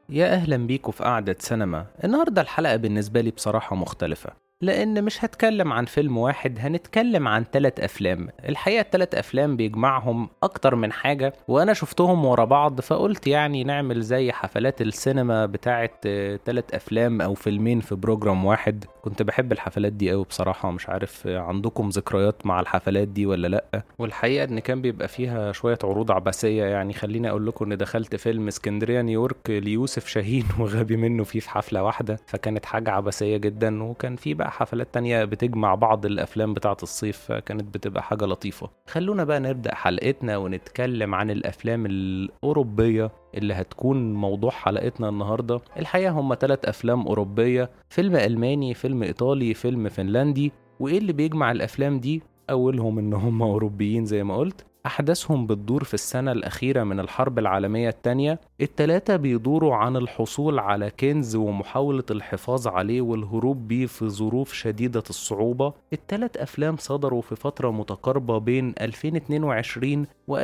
يا أهلا بيكم في قعدة سينما النهاردة الحلقة بالنسبة لي بصراحة مختلفة لأن مش هتكلم عن فيلم واحد هنتكلم عن تلات أفلام الحقيقة التلات أفلام بيجمعهم أكتر من حاجة وأنا شفتهم ورا بعض فقلت يعني نعمل زي حفلات السينما بتاعة آه، تلات أفلام أو فيلمين في بروجرام واحد كنت بحب الحفلات دي أوي بصراحة مش عارف آه، عندكم ذكريات مع الحفلات دي ولا لأ والحقيقة إن كان بيبقى فيها شوية عروض عبثية يعني خليني أقول لكم إن دخلت فيلم اسكندرية نيويورك ليوسف شاهين وغبي منه فيه في حفلة واحدة فكانت حاجة عبثية جدا وكان في بقى حفلات تانية بتجمع بعض الأفلام بتاعة الصيف فكانت بتبقى حاجة لطيفة خلونا بقى نبدأ حلقتنا ونتكلم عن الأفلام الأوروبية اللي هتكون موضوع حلقتنا النهاردة الحقيقة هم ثلاث أفلام أوروبية فيلم ألماني فيلم إيطالي فيلم فنلندي وإيه اللي بيجمع الأفلام دي أولهم إن هم أوروبيين زي ما قلت أحداثهم بتدور في السنة الأخيرة من الحرب العالمية التانية التلاتة بيدوروا عن الحصول على كنز ومحاولة الحفاظ عليه والهروب بيه في ظروف شديدة الصعوبة التلات أفلام صدروا في فترة متقاربة بين 2022 و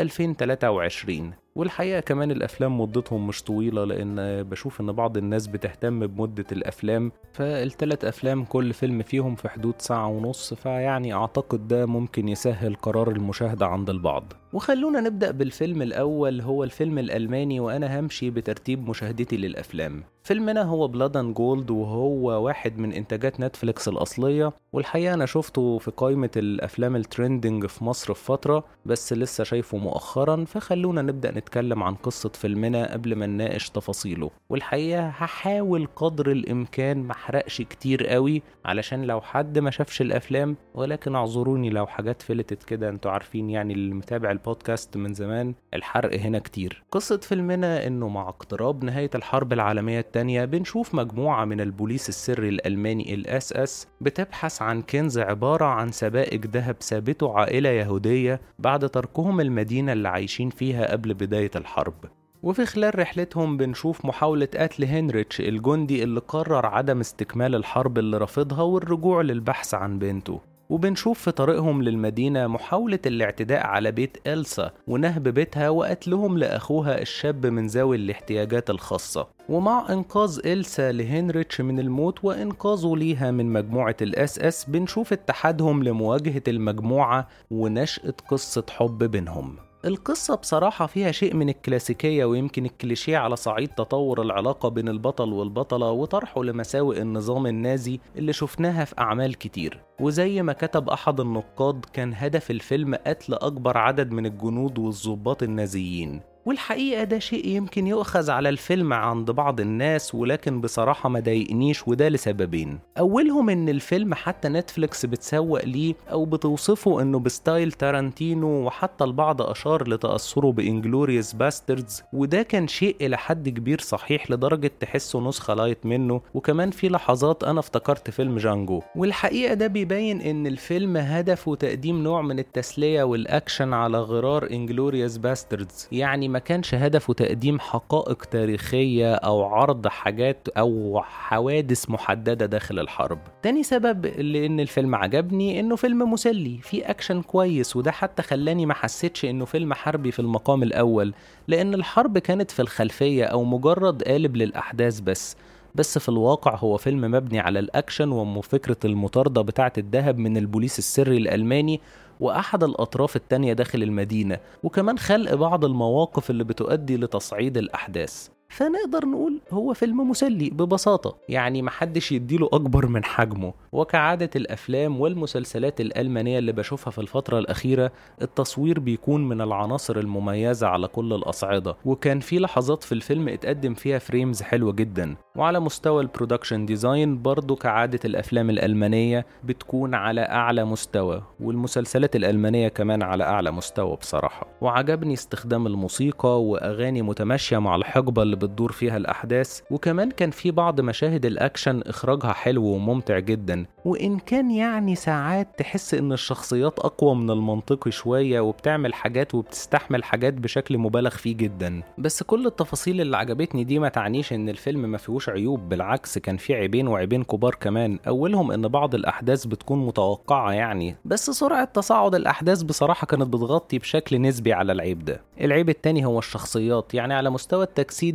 2023 والحقيقة كمان الأفلام مدتهم مش طويلة لأن بشوف إن بعض الناس بتهتم بمدة الأفلام فالتلات أفلام كل فيلم فيهم في حدود ساعة ونص فيعني أعتقد ده ممكن يسهل قرار المشاهدة عند البعض وخلونا نبدأ بالفيلم الأول هو الفيلم الألماني وأنا همشي بترتيب مشاهدتي للأفلام فيلمنا هو بلاد اند جولد وهو واحد من انتاجات نتفليكس الاصليه والحقيقه انا شفته في قائمه الافلام الترندنج في مصر في فتره بس لسه شايفه مؤخرا فخلونا نبدا نتكلم عن قصه فيلمنا قبل ما نناقش تفاصيله والحقيقه هحاول قدر الامكان ما احرقش كتير قوي علشان لو حد ما شافش الافلام ولكن اعذروني لو حاجات فلتت كده انتوا عارفين يعني اللي متابع البودكاست من زمان الحرق هنا كتير قصه فيلمنا انه مع اقتراب نهايه الحرب العالميه التانية بنشوف مجموعة من البوليس السري الألماني الاس اس بتبحث عن كنز عبارة عن سبائك ذهب سابته عائلة يهودية بعد تركهم المدينة اللي عايشين فيها قبل بداية الحرب وفي خلال رحلتهم بنشوف محاولة قتل هنريتش الجندي اللي قرر عدم استكمال الحرب اللي رافضها والرجوع للبحث عن بنته وبنشوف في طريقهم للمدينة محاولة الاعتداء على بيت إلسا ونهب بيتها وقتلهم لأخوها الشاب من ذوي الاحتياجات الخاصة ومع إنقاذ إلسا لهنريتش من الموت وإنقاذه ليها من مجموعة الأس أس بنشوف اتحادهم لمواجهة المجموعة ونشأة قصة حب بينهم القصة بصراحة فيها شيء من الكلاسيكية ويمكن الكليشيه على صعيد تطور العلاقة بين البطل والبطلة وطرحه لمساوئ النظام النازي اللي شفناها في أعمال كتير وزي ما كتب أحد النقاد كان هدف الفيلم قتل أكبر عدد من الجنود والضباط النازيين والحقيقة ده شيء يمكن يؤخذ على الفيلم عند بعض الناس ولكن بصراحة ما ضايقنيش وده لسببين أولهم إن الفيلم حتى نتفليكس بتسوق ليه أو بتوصفه إنه بستايل تارانتينو وحتى البعض أشار لتأثره بإنجلوريوس باستردز وده كان شيء إلى حد كبير صحيح لدرجة تحسه نسخة لايت منه وكمان في لحظات أنا افتكرت فيلم جانجو والحقيقة ده بيبين إن الفيلم هدفه تقديم نوع من التسلية والأكشن على غرار إنجلوريوس باستردز يعني ما كانش هدفه تقديم حقائق تاريخية أو عرض حاجات أو حوادث محددة داخل الحرب تاني سبب لأن الفيلم عجبني إنه فيلم مسلي فيه أكشن كويس وده حتى خلاني ما حسيتش إنه فيلم حربي في المقام الأول لأن الحرب كانت في الخلفية أو مجرد قالب للأحداث بس بس في الواقع هو فيلم مبني على الأكشن وفكرة المطاردة بتاعة الذهب من البوليس السري الألماني وأحد الأطراف التانية داخل المدينة وكمان خلق بعض المواقف اللي بتؤدي لتصعيد الأحداث فنقدر نقول هو فيلم مسلي ببساطة يعني محدش يديله أكبر من حجمه وكعادة الأفلام والمسلسلات الألمانية اللي بشوفها في الفترة الأخيرة التصوير بيكون من العناصر المميزة على كل الأصعدة وكان في لحظات في الفيلم اتقدم فيها فريمز حلوة جدا وعلى مستوى البرودكشن ديزاين برضو كعادة الأفلام الألمانية بتكون على أعلى مستوى والمسلسلات الألمانية كمان على أعلى مستوى بصراحة وعجبني استخدام الموسيقى وأغاني متماشية مع الحقبة اللي بتدور فيها الأحداث وكمان كان في بعض مشاهد الأكشن إخراجها حلو وممتع جدا وإن كان يعني ساعات تحس إن الشخصيات أقوى من المنطقي شوية وبتعمل حاجات وبتستحمل حاجات بشكل مبالغ فيه جدا بس كل التفاصيل اللي عجبتني دي ما تعنيش إن الفيلم ما فيهوش عيوب بالعكس كان فيه عيبين وعيبين كبار كمان أولهم إن بعض الأحداث بتكون متوقعة يعني بس سرعة تصاعد الأحداث بصراحة كانت بتغطي بشكل نسبي على العيب ده العيب التاني هو الشخصيات يعني على مستوى التجسيد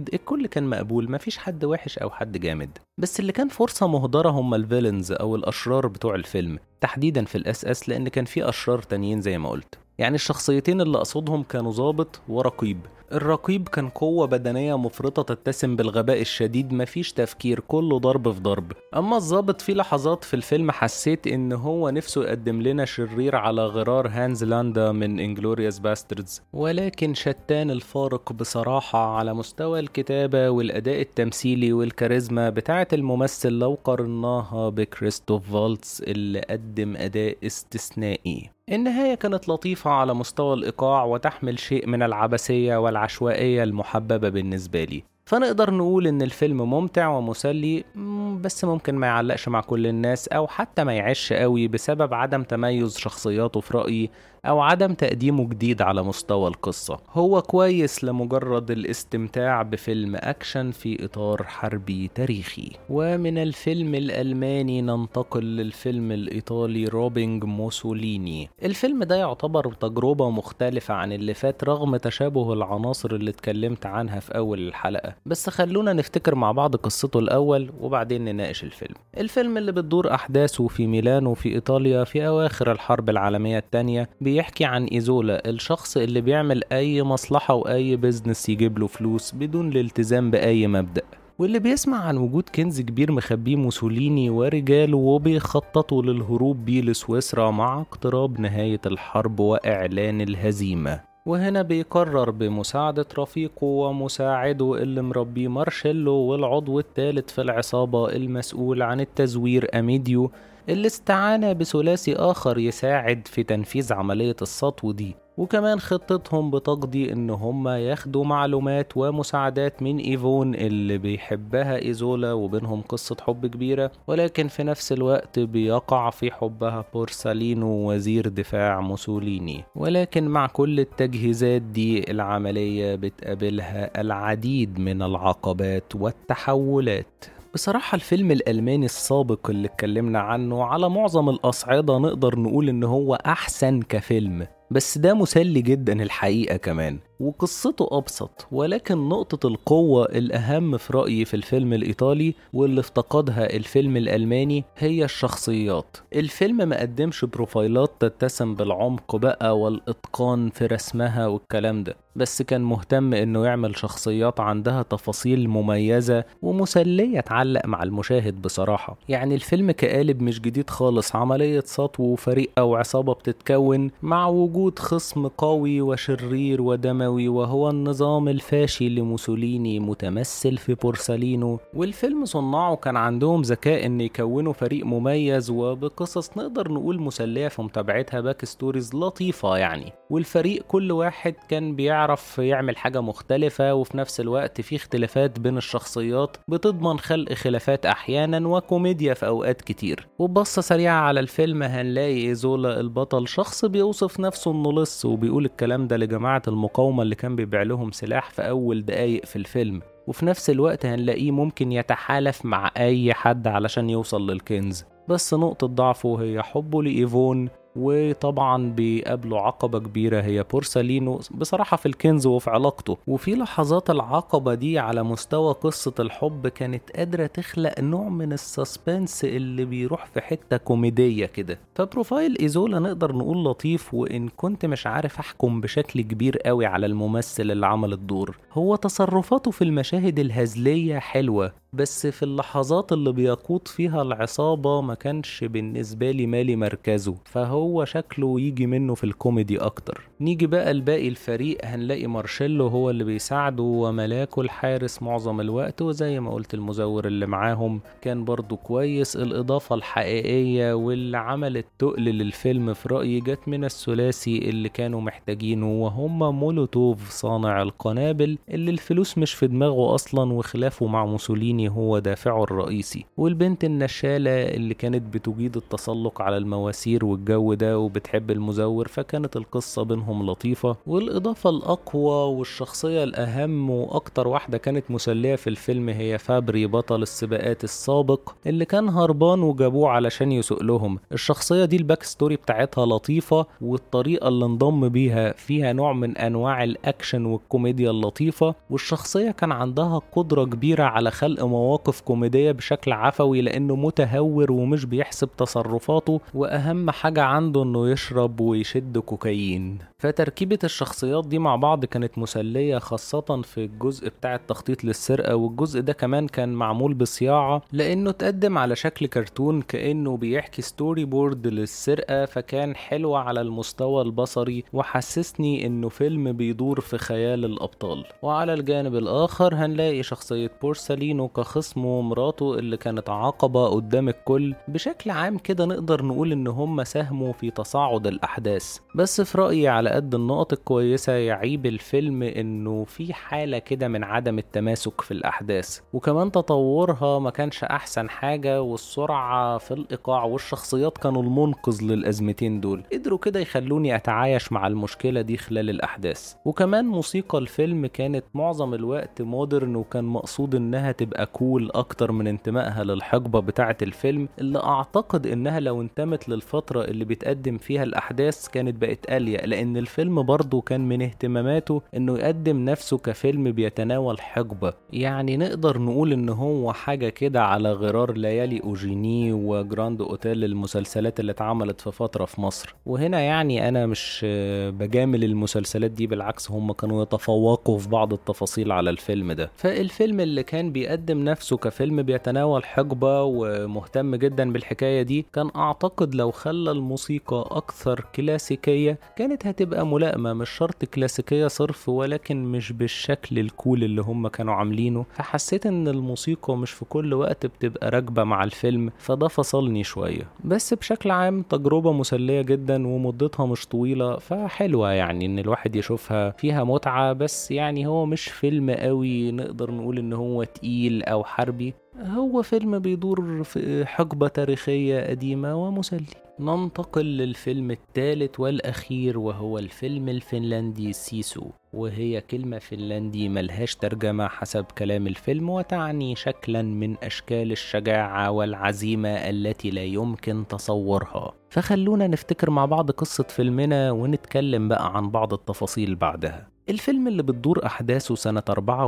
هوليوود الكل كان مقبول مفيش حد وحش أو حد جامد بس اللي كان فرصة مهدرة هم الفيلنز أو الأشرار بتوع الفيلم تحديدا في الأس أس لأن كان في أشرار تانيين زي ما قلت يعني الشخصيتين اللي أقصدهم كانوا ظابط ورقيب الرقيب كان قوة بدنية مفرطة تتسم بالغباء الشديد مفيش تفكير كله ضرب في ضرب أما الظابط في لحظات في الفيلم حسيت إن هو نفسه يقدم لنا شرير على غرار هانز لاندا من انجلوريوس باستردز ولكن شتان الفارق بصراحة على مستوى الكتابة والأداء التمثيلي والكاريزما بتاعة الممثل لو قارناها بكريستوف فالتس اللي قدم أداء استثنائي النهاية كانت لطيفة على مستوى الإيقاع وتحمل شيء من العبثية والعشوائية المحببة بالنسبة لي فنقدر نقول إن الفيلم ممتع ومسلي بس ممكن ما يعلقش مع كل الناس أو حتى ما يعيش قوي بسبب عدم تميز شخصياته في رأيي أو عدم تقديمه جديد على مستوى القصة هو كويس لمجرد الاستمتاع بفيلم أكشن في إطار حربي تاريخي ومن الفيلم الألماني ننتقل للفيلم الإيطالي روبينج موسوليني الفيلم ده يعتبر تجربة مختلفة عن اللي فات رغم تشابه العناصر اللي اتكلمت عنها في أول الحلقة بس خلونا نفتكر مع بعض قصته الأول وبعدين نناقش الفيلم الفيلم اللي بتدور أحداثه في ميلانو في إيطاليا في أواخر الحرب العالمية الثانية بيحكي عن إيزولا الشخص اللي بيعمل أي مصلحة وأي بيزنس يجيب له فلوس بدون الالتزام بأي مبدأ واللي بيسمع عن وجود كنز كبير مخبيه موسوليني ورجاله وبيخططوا للهروب بيه لسويسرا مع اقتراب نهاية الحرب وإعلان الهزيمة وهنا بيقرر بمساعدة رفيقه ومساعده اللي مربيه مارشيلو والعضو الثالث في العصابة المسؤول عن التزوير أميديو اللي استعان بثلاثي آخر يساعد في تنفيذ عملية السطو دي وكمان خطتهم بتقضي ان هم ياخدوا معلومات ومساعدات من ايفون اللي بيحبها ايزولا وبينهم قصة حب كبيرة ولكن في نفس الوقت بيقع في حبها بورسالينو وزير دفاع موسوليني ولكن مع كل التجهيزات دي العملية بتقابلها العديد من العقبات والتحولات بصراحة الفيلم الألماني السابق اللي اتكلمنا عنه على معظم الأصعدة نقدر نقول إن هو أحسن كفيلم بس ده مسلي جدا الحقيقة كمان وقصته أبسط ولكن نقطة القوة الأهم في رأيي في الفيلم الإيطالي واللي افتقدها الفيلم الألماني هي الشخصيات الفيلم ما قدمش بروفايلات تتسم بالعمق بقى والإتقان في رسمها والكلام ده بس كان مهتم انه يعمل شخصيات عندها تفاصيل مميزة ومسلية تعلق مع المشاهد بصراحة يعني الفيلم كقالب مش جديد خالص عملية سطو وفريق او عصابة بتتكون مع وجود خصم قوي وشرير ودموي وهو النظام الفاشي لموسوليني متمثل في بورسالينو والفيلم صناعه كان عندهم ذكاء ان يكونوا فريق مميز وبقصص نقدر نقول مسلية في متابعتها باك ستوريز لطيفة يعني والفريق كل واحد كان بيعرف يعمل حاجة مختلفة وفي نفس الوقت في اختلافات بين الشخصيات بتضمن خلق خلافات أحيانا وكوميديا في أوقات كتير وبصة سريعة على الفيلم هنلاقي إيزولا البطل شخص بيوصف نفسه إنه لص وبيقول الكلام ده لجماعة المقاومة اللي كان بيبيع لهم سلاح في أول دقايق في الفيلم وفي نفس الوقت هنلاقيه ممكن يتحالف مع أي حد علشان يوصل للكنز بس نقطة ضعفه هي حبه لإيفون وطبعا بيقابله عقبة كبيرة هي بورسالينو بصراحة في الكنز وفي علاقته وفي لحظات العقبة دي على مستوى قصة الحب كانت قادرة تخلق نوع من السسبنس اللي بيروح في حتة كوميدية كده فبروفايل إيزولا نقدر نقول لطيف وإن كنت مش عارف أحكم بشكل كبير قوي على الممثل اللي عمل الدور هو تصرفاته في المشاهد الهزلية حلوة بس في اللحظات اللي بيقود فيها العصابة ما كانش بالنسبة لي مالي مركزه فهو شكله يجي منه في الكوميدي أكتر نيجي بقى لباقي الفريق هنلاقي مارشيلو هو اللي بيساعده وملاكه الحارس معظم الوقت وزي ما قلت المزور اللي معاهم كان برضو كويس الإضافة الحقيقية واللي عملت تقل للفيلم في رأيي جت من الثلاثي اللي كانوا محتاجينه وهم مولوتوف صانع القنابل اللي الفلوس مش في دماغه أصلا وخلافه مع موسوليني الديني هو دافعه الرئيسي والبنت النشالة اللي كانت بتجيد التسلق على المواسير والجو ده وبتحب المزور فكانت القصة بينهم لطيفة والإضافة الأقوى والشخصية الأهم وأكتر واحدة كانت مسلية في الفيلم هي فابري بطل السباقات السابق اللي كان هربان وجابوه علشان يسوق لهم الشخصية دي الباك ستوري بتاعتها لطيفة والطريقة اللي انضم بيها فيها نوع من أنواع الأكشن والكوميديا اللطيفة والشخصية كان عندها قدرة كبيرة على خلق مواقف كوميدية بشكل عفوي لأنه متهور ومش بيحسب تصرفاته وأهم حاجة عنده إنه يشرب ويشد كوكايين فتركيبة الشخصيات دي مع بعض كانت مسلية خاصة في الجزء بتاع التخطيط للسرقة والجزء ده كمان كان معمول بصياعة لأنه اتقدم على شكل كرتون كأنه بيحكي ستوري بورد للسرقة فكان حلو على المستوى البصري وحسسني إنه فيلم بيدور في خيال الأبطال وعلى الجانب الآخر هنلاقي شخصية بورسالينو كخصمه ومراته اللي كانت عقبة قدام الكل بشكل عام كده نقدر نقول إن هم ساهموا في تصاعد الأحداث بس في رأيي على قد النقط الكويسة يعيب الفيلم إنه في حالة كده من عدم التماسك في الأحداث وكمان تطورها ما كانش أحسن حاجة والسرعة في الإيقاع والشخصيات كانوا المنقذ للأزمتين دول قدروا كده يخلوني أتعايش مع المشكلة دي خلال الأحداث وكمان موسيقى الفيلم كانت معظم الوقت مودرن وكان مقصود إنها تبقى كول أكتر من انتمائها للحقبة بتاعة الفيلم اللي أعتقد إنها لو انتمت للفترة اللي بيتقدم فيها الأحداث كانت بقت أليق لأن الفيلم برضه كان من اهتماماته إنه يقدم نفسه كفيلم بيتناول حقبة يعني نقدر نقول إن هو حاجة كده على غرار ليالي أوجيني وجراند أوتيل المسلسلات اللي اتعملت في فترة في مصر وهنا يعني أنا مش بجامل المسلسلات دي بالعكس هم كانوا يتفوقوا في بعض التفاصيل على الفيلم ده فالفيلم اللي كان بيقدم نفسه كفيلم بيتناول حقبة ومهتم جدا بالحكاية دي كان أعتقد لو خلى الموسيقى أكثر كلاسيكية كانت هتبقى ملائمة مش شرط كلاسيكية صرف ولكن مش بالشكل الكول اللي هم كانوا عاملينه فحسيت ان الموسيقى مش في كل وقت بتبقى راكبة مع الفيلم فده فصلني شوية بس بشكل عام تجربة مسلية جدا ومدتها مش طويلة فحلوة يعني ان الواحد يشوفها فيها متعة بس يعني هو مش فيلم قوي نقدر نقول ان هو تقيل او حربي هو فيلم بيدور في حقبة تاريخية قديمة ومسلي ننتقل للفيلم الثالث والأخير وهو الفيلم الفنلندي سيسو وهي كلمة فنلندي ملهاش ترجمة حسب كلام الفيلم وتعني شكلا من أشكال الشجاعة والعزيمة التي لا يمكن تصورها فخلونا نفتكر مع بعض قصة فيلمنا ونتكلم بقى عن بعض التفاصيل بعدها الفيلم اللي بتدور أحداثه سنة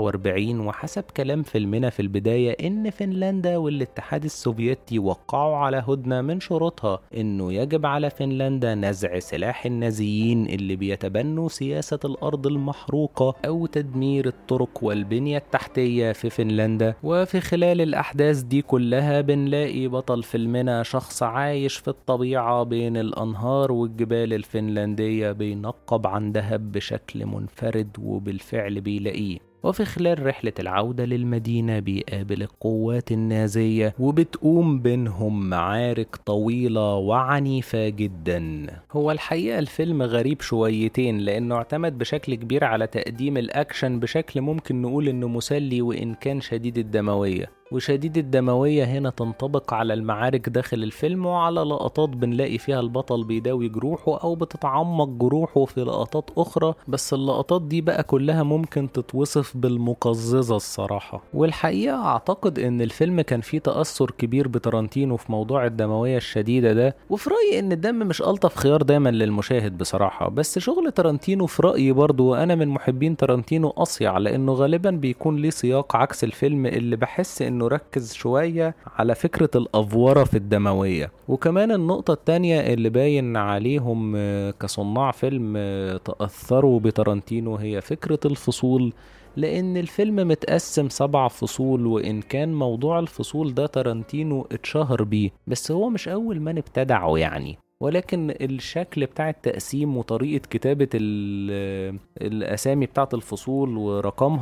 44 وحسب كلام فيلمنا في البداية إن فنلندا والاتحاد السوفيتي وقعوا على هدنة من شروطها إنه يجب على فنلندا نزع سلاح النازيين اللي بيتبنوا سياسة الأرض المحروقة أو تدمير الطرق والبنية التحتية في فنلندا وفي خلال الأحداث دي كلها بنلاقي بطل فيلمنا شخص عايش في الطبيعة بين الأنهار والجبال الفنلندية بينقب عن دهب بشكل منفرد منفرد وبالفعل بيلاقيه وفي خلال رحلة العودة للمدينة بيقابل القوات النازية وبتقوم بينهم معارك طويلة وعنيفة جدا هو الحقيقة الفيلم غريب شويتين لأنه اعتمد بشكل كبير على تقديم الأكشن بشكل ممكن نقول إنه مسلي وإن كان شديد الدموية وشديد الدموية هنا تنطبق على المعارك داخل الفيلم وعلى لقطات بنلاقي فيها البطل بيداوي جروحه أو بتتعمق جروحه في لقطات أخرى بس اللقطات دي بقى كلها ممكن تتوصف بالمقززة الصراحة والحقيقة أعتقد إن الفيلم كان فيه تأثر كبير بترانتينو في موضوع الدموية الشديدة ده وفي رأيي إن الدم مش ألطف خيار دايما للمشاهد بصراحة بس شغل ترانتينو في رأيي برضو وأنا من محبين ترانتينو أصيع لأنه غالبا بيكون ليه سياق عكس الفيلم اللي بحس إنه ركز شوية على فكرة الأفورة في الدموية وكمان النقطة التانية اللي باين عليهم كصناع فيلم تأثروا بترانتينو هي فكرة الفصول لأن الفيلم متقسم سبع فصول وإن كان موضوع الفصول ده ترانتينو اتشهر بيه بس هو مش أول من ابتدعه يعني ولكن الشكل بتاع التقسيم وطريقة كتابة الأسامي بتاعة الفصول ورقمها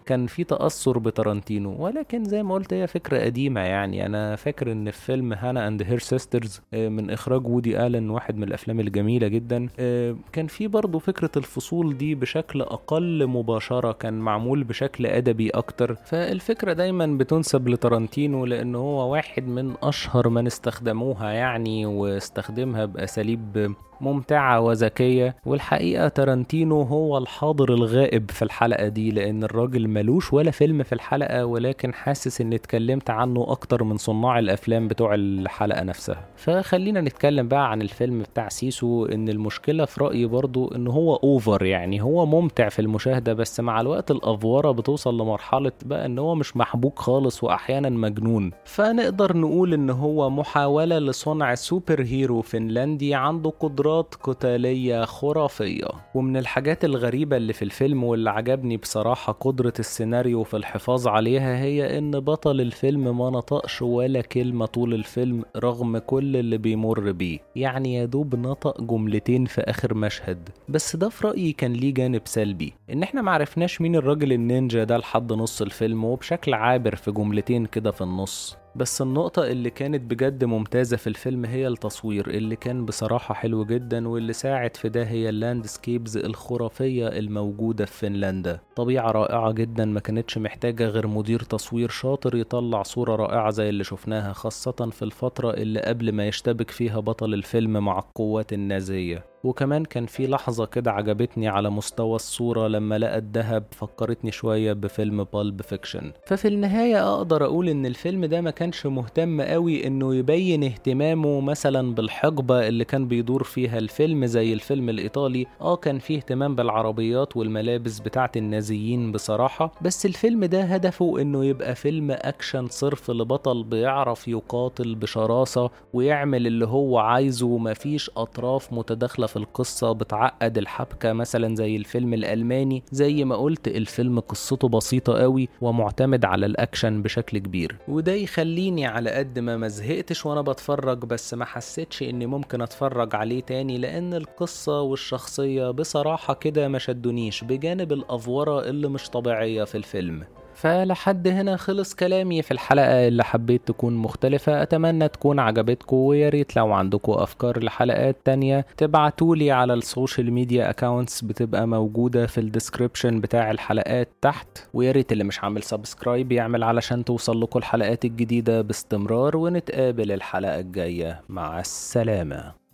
كان في تأثر بتارانتينو ولكن زي ما قلت هي فكرة قديمة يعني أنا فاكر إن في فيلم هانا أند هير سيسترز من إخراج وودي آلن واحد من الأفلام الجميلة جدا آه، كان في برضه فكرة الفصول دي بشكل أقل مباشرة كان معمول بشكل أدبي أكتر فالفكرة دايما بتنسب لتارانتينو لأن هو واحد من أشهر من استخدموها يعني واستخدمها بأساليب ممتعة وذكية والحقيقة تارانتينو هو الحاضر الغائب في الحلقة دي لأن الراجل ملوش ولا فيلم في الحلقة ولكن حاسس إني اتكلمت عنه أكتر من صناع الأفلام بتوع الحلقة نفسها فخلينا نتكلم بقى عن الفيلم بتاع سيسو إن المشكلة في رأيي برضو إن هو أوفر يعني هو ممتع في المشاهدة بس مع الوقت الأفورة بتوصل لمرحلة بقى إن هو مش محبوك خالص وأحيانا مجنون فنقدر نقول إن هو محاولة لصنع سوبر هيرو فنلندي عنده قدرات قتالية خرافية ومن الحاجات الغريبة اللي في الفيلم واللي عجبني بصراحة قدرة السيناريو في الحفاظ عليها هي إن بطل الفيلم ما نطقش ولا كلمة طول الفيلم رغم كل اللي بيمر بيه يعني يا دوب نطق جملتين في آخر مشهد بس ده في رأيي كان ليه جانب سلبي إن إحنا معرفناش مين الراجل النينجا ده لحد نص الفيلم وبشكل عابر في جملتين كده في النص بس النقطة اللي كانت بجد ممتازة في الفيلم هي التصوير اللي كان بصراحة حلو جدا واللي ساعد في ده هي اللاندسكيبز الخرافية الموجودة في فنلندا طبيعة رائعة جدا ما كانتش محتاجة غير مدير تصوير شاطر يطلع صورة رائعة زي اللي شفناها خاصة في الفترة اللي قبل ما يشتبك فيها بطل الفيلم مع القوات النازية وكمان كان في لحظة كده عجبتني على مستوى الصورة لما لقى الدهب فكرتني شوية بفيلم بالب فيكشن ففي النهاية أقدر أقول إن الفيلم ده ما كانش مهتم قوي إنه يبين اهتمامه مثلا بالحقبة اللي كان بيدور فيها الفيلم زي الفيلم الإيطالي آه كان فيه اهتمام بالعربيات والملابس بتاعة النازيين بصراحة بس الفيلم ده هدفه إنه يبقى فيلم أكشن صرف لبطل بيعرف يقاتل بشراسة ويعمل اللي هو عايزه ومفيش أطراف متداخلة في القصة بتعقد الحبكة مثلا زي الفيلم الألماني زي ما قلت الفيلم قصته بسيطة قوي ومعتمد على الأكشن بشكل كبير وده يخليني على قد ما مزهقتش وأنا بتفرج بس ما حسيتش إني ممكن أتفرج عليه تاني لأن القصة والشخصية بصراحة كده ما شدونيش بجانب الأفورة اللي مش طبيعية في الفيلم فلحد هنا خلص كلامي في الحلقة اللي حبيت تكون مختلفة أتمنى تكون عجبتكم ويا ريت لو عندكم أفكار لحلقات تانية تبعتولي على السوشيال ميديا أكاونتس بتبقى موجودة في الديسكريبشن بتاع الحلقات تحت ويا ريت اللي مش عامل سبسكرايب يعمل علشان توصل لكم الحلقات الجديدة باستمرار ونتقابل الحلقة الجاية مع السلامة